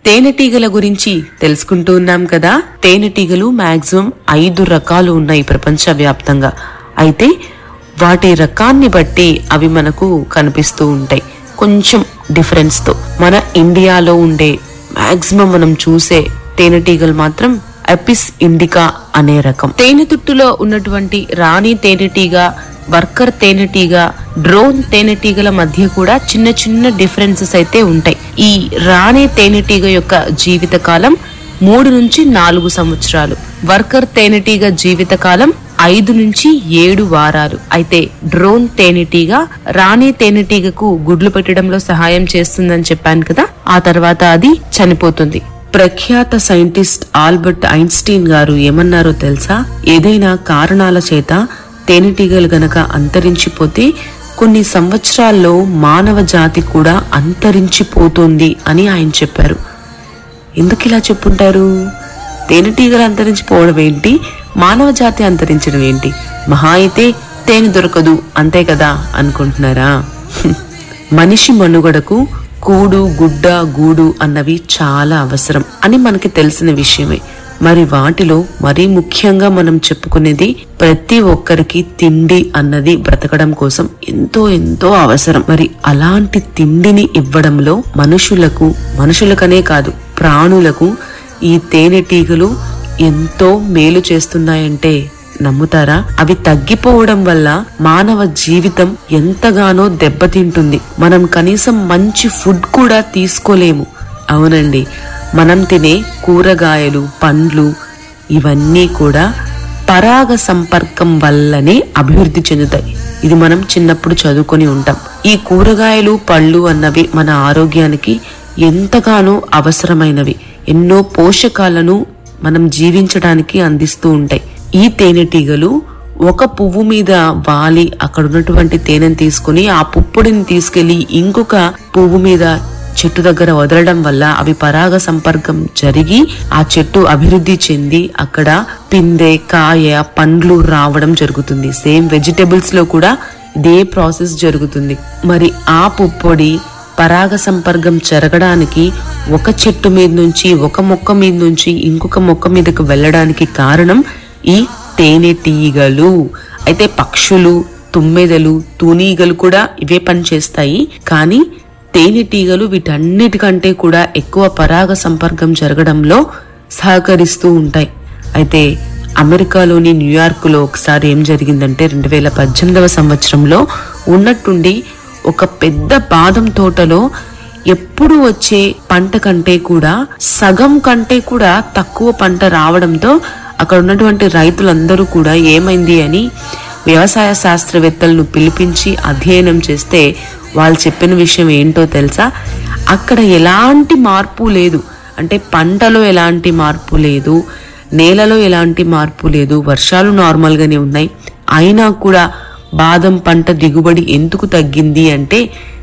తేనెటీగల గురించి తెలుసుకుంటూ ఉన్నాం కదా తేనెటీగలు మాక్సిమం ఐదు రకాలు ఉన్నాయి ప్రపంచ వ్యాప్తంగా అయితే వాటి రకాన్ని బట్టి అవి మనకు కనిపిస్తూ ఉంటాయి కొంచెం డిఫరెన్స్ తో మన ఇండియాలో ఉండే మాక్సిమం మనం చూసే తేనెటీగలు మాత్రం అపిస్ ఇండికా అనే రకం తేనెతుట్టులో ఉన్నటువంటి రాణి తేనెటీగ వర్కర్ తేనెటీగ డ్రోన్ తేనెటీగల మధ్య కూడా చిన్న చిన్న డిఫరెన్సెస్ అయితే ఉంటాయి ఈ రాణి తేనెటీగ యొక్క జీవిత కాలం మూడు నుంచి నాలుగు సంవత్సరాలు వర్కర్ తేనెటీగ జీవిత కాలం ఐదు నుంచి ఏడు వారాలు అయితే డ్రోన్ తేనెటీగ రాణి తేనెటీగకు గుడ్లు పెట్టడంలో సహాయం చేస్తుందని చెప్పాను కదా ఆ తర్వాత అది చనిపోతుంది ప్రఖ్యాత సైంటిస్ట్ ఆల్బర్ట్ ఐన్స్టీన్ గారు ఏమన్నారో తెలుసా ఏదైనా కారణాల చేత తేనెటీగలు గనక అంతరించిపోతే కొన్ని సంవత్సరాల్లో మానవ జాతి కూడా అంతరించిపోతుంది అని ఆయన చెప్పారు ఎందుకు ఇలా చెప్పుంటారు తేనెటీగలు అంతరించిపోవడం ఏంటి మానవ జాతి అంతరించడం ఏంటి మహా అయితే తేనె దొరకదు అంతే కదా అనుకుంటున్నారా హ్మ్. మనిషి మనుగడకు కూడు గుడ్డ గూడు అన్నవి చాలా అవసరం అని మనకి తెలిసిన విషయమే మరి వాటిలో మరీ ముఖ్యంగా మనం చెప్పుకునేది ప్రతి ఒక్కరికి తిండి అన్నది బ్రతకడం కోసం ఎంతో ఎంతో అవసరం మరి అలాంటి తిండిని ఇవ్వడంలో మనుషులకు మనుషులకనే కాదు ప్రాణులకు ఈ తేనెటీగలు ఎంతో మేలు చేస్తున్నాయంటే నమ్ముతారా అవి తగ్గిపోవడం వల్ల మానవ జీవితం ఎంతగానో దెబ్బతింటుంది మనం కనీసం మంచి ఫుడ్ కూడా తీసుకోలేము అవునండి మనం తినే కూరగాయలు పండ్లు ఇవన్నీ కూడా పరాగ సంపర్కం వల్లనే అభివృద్ధి చెందుతాయి ఇది మనం చిన్నప్పుడు చదువుకొని ఉంటాం ఈ కూరగాయలు పళ్ళు అన్నవి మన ఆరోగ్యానికి ఎంతగానో అవసరమైనవి ఎన్నో పోషకాలను మనం జీవించడానికి అందిస్తూ ఉంటాయి ఈ తేనెటీగలు ఒక పువ్వు మీద వాలి అక్కడ ఉన్నటువంటి తేనెను తీసుకుని ఆ పుప్పొడిని తీసుకెళ్లి ఇంకొక పువ్వు మీద చెట్టు దగ్గర వదలడం వల్ల అవి పరాగ సంపర్కం జరిగి ఆ చెట్టు అభివృద్ధి చెంది అక్కడ పిందె కాయ పండ్లు రావడం జరుగుతుంది సేమ్ వెజిటబుల్స్ లో కూడా ఇదే ప్రాసెస్ జరుగుతుంది మరి ఆ పుప్పొడి పరాగ సంపర్కం జరగడానికి ఒక చెట్టు మీద నుంచి ఒక మొక్క మీద నుంచి ఇంకొక మొక్క మీదకు వెళ్ళడానికి కారణం ఈ తేనెటీగలు అయితే పక్షులు తుమ్మెదలు తూనీగలు కూడా ఇవే పని చేస్తాయి కానీ తేనెటీగలు వీటన్నిటికంటే కూడా ఎక్కువ పరాగ సంపర్కం జరగడంలో సహకరిస్తూ ఉంటాయి అయితే అమెరికాలోని న్యూయార్క్ లో ఒకసారి ఏం జరిగిందంటే రెండు వేల పద్దెనిమిదవ సంవత్సరంలో ఉన్నట్టుండి ఒక పెద్ద బాదం తోటలో ఎప్పుడు వచ్చే పంట కంటే కూడా సగం కంటే కూడా తక్కువ పంట రావడంతో అక్కడ ఉన్నటువంటి రైతులందరూ కూడా ఏమైంది అని వ్యవసాయ శాస్త్రవేత్తలను పిలిపించి అధ్యయనం చేస్తే వాళ్ళు చెప్పిన విషయం ఏంటో తెలుసా అక్కడ ఎలాంటి మార్పు లేదు అంటే పంటలో ఎలాంటి మార్పు లేదు నేలలో ఎలాంటి మార్పు లేదు వర్షాలు నార్మల్ గానే ఉన్నాయి అయినా కూడా బాదం పంట దిగుబడి ఎందుకు తగ్గింది అంటే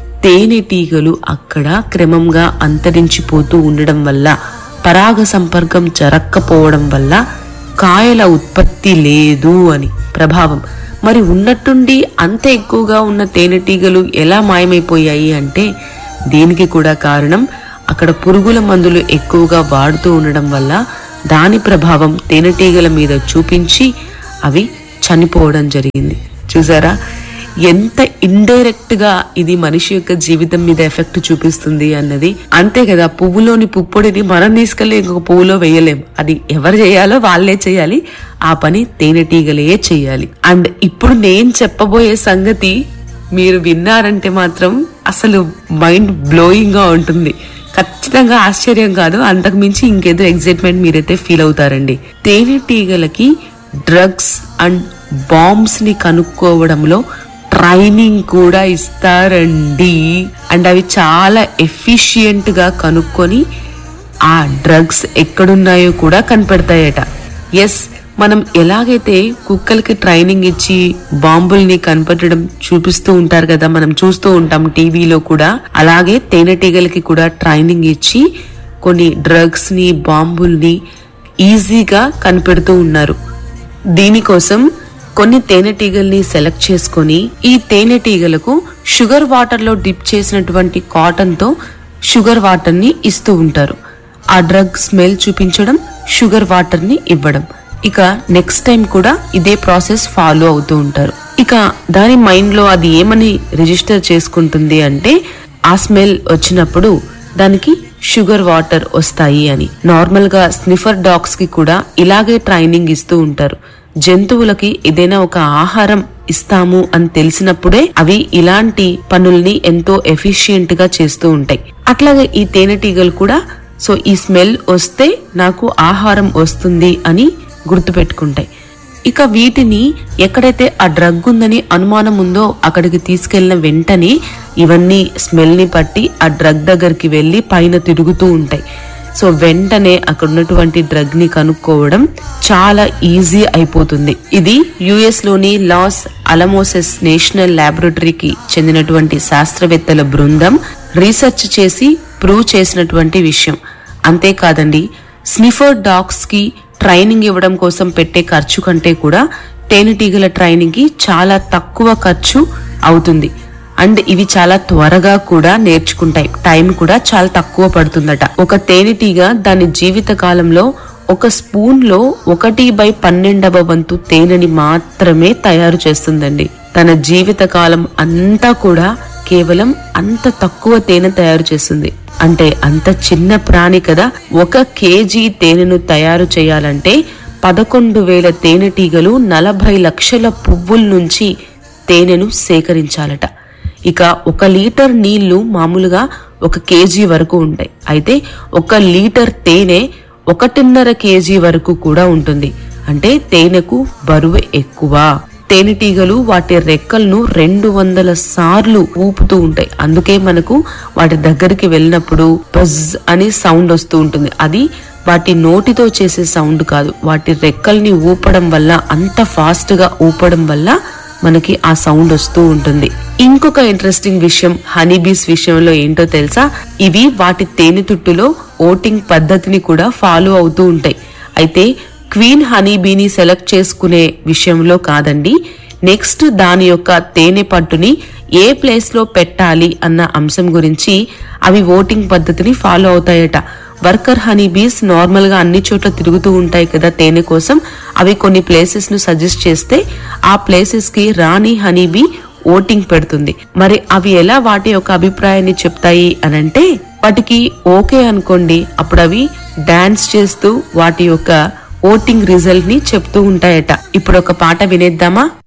తేనెటీగలు అక్కడ క్రమంగా అంతరించిపోతూ ఉండడం వల్ల పరాగ సంపర్కం జరక్కపోవడం వల్ల కాయల ఉత్పత్తి లేదు అని ప్రభావం మరి ఉన్నట్టుండి అంత ఎక్కువగా ఉన్న తేనెటీగలు ఎలా మాయమైపోయాయి అంటే దీనికి కూడా కారణం అక్కడ పురుగుల మందులు ఎక్కువగా వాడుతూ ఉండడం వల్ల దాని ప్రభావం తేనెటీగల మీద చూపించి అవి చనిపోవడం జరిగింది చూసారా ఎంత ఇండైరెక్ట్ గా ఇది మనిషి యొక్క జీవితం మీద ఎఫెక్ట్ చూపిస్తుంది అన్నది అంతే కదా పువ్వులోని పుప్పొడిని మనం తీసుకెళ్లి ఇంకొక పువ్వులో వేయలేం అది ఎవరు చేయాలో వాళ్ళే చేయాలి ఆ పని తేనెటీగలే చేయాలి అండ్ ఇప్పుడు నేను చెప్పబోయే సంగతి మీరు విన్నారంటే మాత్రం అసలు మైండ్ బ్లోయింగ్ గా ఉంటుంది ఖచ్చితంగా ఆశ్చర్యం కాదు అంతకు మించి ఇంకేదో ఎగ్జైట్మెంట్ మీరైతే ఫీల్ అవుతారండి తేనెటీగలకి డ్రగ్స్ అండ్ బాంబ్స్ ని కనుక్కోవడంలో ట్రైనింగ్ కూడా ఇస్తారండి అండ్ అవి చాలా ఎఫిషియెంట్ గా కనుక్కొని ఆ డ్రగ్స్ ఎక్కడున్నాయో కూడా కనిపెడతాయట ఎస్ మనం ఎలాగైతే కుక్కలకి ట్రైనింగ్ ఇచ్చి బాంబుల్ని కనిపెట్టడం చూపిస్తూ ఉంటారు కదా మనం చూస్తూ ఉంటాం టీవీలో కూడా అలాగే తేనెటీగలకి కూడా ట్రైనింగ్ ఇచ్చి కొన్ని డ్రగ్స్ ని బాంబుల్ని ఈజీగా కనిపెడుతూ ఉన్నారు దీనికోసం కొన్ని తేనెటీగల్ని సెలెక్ట్ చేసుకొని ఈ తేనెటీగలకు షుగర్ వాటర్ లో డిప్ చేసినటువంటి కాటన్ తో షుగర్ వాటర్ ని ఇస్తూ ఉంటారు ఆ డ్రగ్ స్మెల్ చూపించడం షుగర్ వాటర్ ని ఇవ్వడం ఇక నెక్స్ట్ టైం కూడా ఇదే ప్రాసెస్ ఫాలో అవుతూ ఉంటారు ఇక దాని మైండ్ లో అది ఏమని రిజిస్టర్ చేసుకుంటుంది అంటే ఆ స్మెల్ వచ్చినప్పుడు దానికి షుగర్ వాటర్ వస్తాయి అని నార్మల్ గా స్నిఫర్ డాగ్స్ కి కూడా ఇలాగే ట్రైనింగ్ ఇస్తూ ఉంటారు జంతువులకి ఏదైనా ఒక ఆహారం ఇస్తాము అని తెలిసినప్పుడే అవి ఇలాంటి పనుల్ని ఎంతో ఎఫిషియెంట్ గా చేస్తూ ఉంటాయి అట్లాగే ఈ తేనెటీగలు కూడా సో ఈ స్మెల్ వస్తే నాకు ఆహారం వస్తుంది అని గుర్తుపెట్టుకుంటాయి ఇక వీటిని ఎక్కడైతే ఆ డ్రగ్ ఉందని అనుమానం ఉందో అక్కడికి తీసుకెళ్లిన వెంటనే ఇవన్నీ స్మెల్ ని పట్టి ఆ డ్రగ్ దగ్గరికి వెళ్లి పైన తిరుగుతూ ఉంటాయి సో వెంటనే అక్కడ ఉన్నటువంటి డ్రగ్ ని కనుక్కోవడం చాలా ఈజీ అయిపోతుంది ఇది యుఎస్ లోని లాస్ అలమోసెస్ నేషనల్ ల్యాబొరేటరీకి చెందినటువంటి శాస్త్రవేత్తల బృందం రీసెర్చ్ చేసి ప్రూవ్ చేసినటువంటి విషయం అంతేకాదండి స్నిఫర్ డాగ్స్ కి ట్రైనింగ్ ఇవ్వడం కోసం పెట్టే ఖర్చు కంటే కూడా తేనెటీగల ట్రైనింగ్ కి చాలా తక్కువ ఖర్చు అవుతుంది అండ్ ఇవి చాలా త్వరగా కూడా నేర్చుకుంటాయి టైం కూడా చాలా తక్కువ పడుతుందట ఒక తేనెటీగ దాని జీవిత కాలంలో ఒక స్పూన్ లో ఒకటి బై పన్నెండవ వంతు తేనెని మాత్రమే తయారు చేస్తుందండి తన జీవిత కాలం అంతా కూడా కేవలం అంత తక్కువ తేనె తయారు చేస్తుంది అంటే అంత చిన్న ప్రాణి కదా ఒక కేజీ తేనెను తయారు చేయాలంటే పదకొండు వేల తేనెటీగలు నలభై లక్షల పువ్వుల నుంచి తేనెను సేకరించాలట ఇక ఒక లీటర్ నీళ్లు మామూలుగా ఒక కేజీ వరకు ఉంటాయి అయితే ఒక లీటర్ తేనె ఒకటిన్నర కేజీ వరకు కూడా ఉంటుంది అంటే తేనెకు బరువు ఎక్కువ తేనెటీగలు వాటి రెక్కలను రెండు వందల సార్లు ఊపుతూ ఉంటాయి అందుకే మనకు వాటి దగ్గరికి వెళ్ళినప్పుడు బజ్ అని సౌండ్ వస్తూ ఉంటుంది అది వాటి నోటితో చేసే సౌండ్ కాదు వాటి రెక్కల్ని ఊపడం వల్ల అంత ఫాస్ట్ గా ఊపడం వల్ల మనకి ఆ సౌండ్ వస్తూ ఉంటుంది ఇంకొక ఇంట్రెస్టింగ్ విషయం హనీబీస్ విషయంలో ఏంటో తెలుసా ఇవి వాటి తేనెతుట్టులో ఓటింగ్ పద్ధతిని కూడా ఫాలో అవుతూ ఉంటాయి అయితే క్వీన్ హనీబీని సెలెక్ట్ చేసుకునే విషయంలో కాదండి నెక్స్ట్ దాని యొక్క తేనె పట్టుని ఏ ప్లేస్ లో పెట్టాలి అన్న అంశం గురించి అవి ఓటింగ్ పద్ధతిని ఫాలో అవుతాయట వర్కర్ హనీ బీస్ నార్మల్ గా అన్ని చోట్ల తిరుగుతూ ఉంటాయి కదా తేనె కోసం అవి కొన్ని ప్లేసెస్ ను సజెస్ట్ చేస్తే ఆ ప్లేసెస్ కి రాణి హనీ బీ ఓటింగ్ పెడుతుంది మరి అవి ఎలా వాటి యొక్క అభిప్రాయాన్ని చెప్తాయి అనంటే వాటికి ఓకే అనుకోండి అప్పుడు అవి డాన్స్ చేస్తూ వాటి యొక్క ఓటింగ్ రిజల్ట్ ని చెప్తూ ఉంటాయట ఇప్పుడు ఒక పాట వినేద్దామా